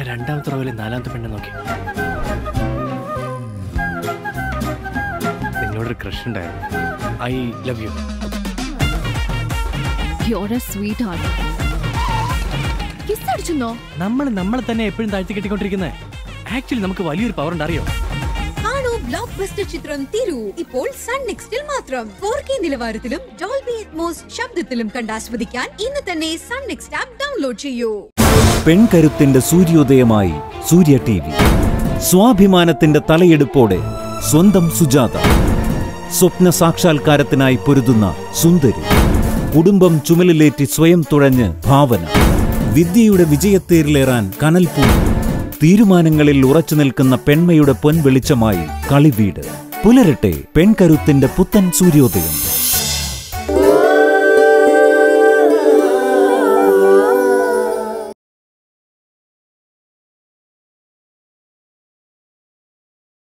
രണ്ടാമത്തെ റോയിലെ നാലാമത്തെ പെണ്ണെ നോക്കി നിങ്ങളോടൊരു ക്രഷ് ഉണ്ടായിരുന്നു I love you You're a sweetheart. Kiss അടിച്ചെന്നോ നമ്മൾ നമ്മളെ തന്നെ എപ്പോഴും താഴ്ത്തി കെട്ടിക്കൊണ്ടിരിക്കുന്നത് ആക്ച്വലി നമുക്ക് വലിയൊരു പവർ ഉണ്ട് അറിയോ കാണൂ ബ്ലോക്ക് ബസ്റ്റർ ചിത്രം തിരു ഇപ്പോൾ സൺ നെക്സ്റ്റിൽ മാത്രം ഫോർ കെ നിലവാരത്തിലും ഡോൾബി അറ്റ്മോസ് ശബ്ദത്തിലും കണ്ടാസ്വദിക്കാൻ ഇന്ന് തന്നെ സൺ നെക്സ്റ്റ് ആപ്പ് ഡൗൺലോഡ് ചെയ്യൂ പെൺകരുത്തിന്റെ സൂര്യോദയമായി സൂര്യ ടി വി സ്വാഭിമാനത്തിന്റെ തലയെടുപ്പോടെ സ്വന്തം സുജാത സ്വപ്ന സാക്ഷാത്കാരത്തിനായി പൊരുതുന്ന സുന്ദരി കുടുംബം ചുമലിലേറ്റി സ്വയം തുഴഞ്ഞ് ഭാവന വിദ്യയുടെ വിജയത്തേരിലേറാൻ കനൽപൂ തീരുമാനങ്ങളിൽ ഉറച്ചു നിൽക്കുന്ന പെൺമയുടെ പൊൻവെളിച്ചമായി കളിവീട് പുലരട്ടെ പെൺകരുത്തിന്റെ പുത്തൻ സൂര്യോദയം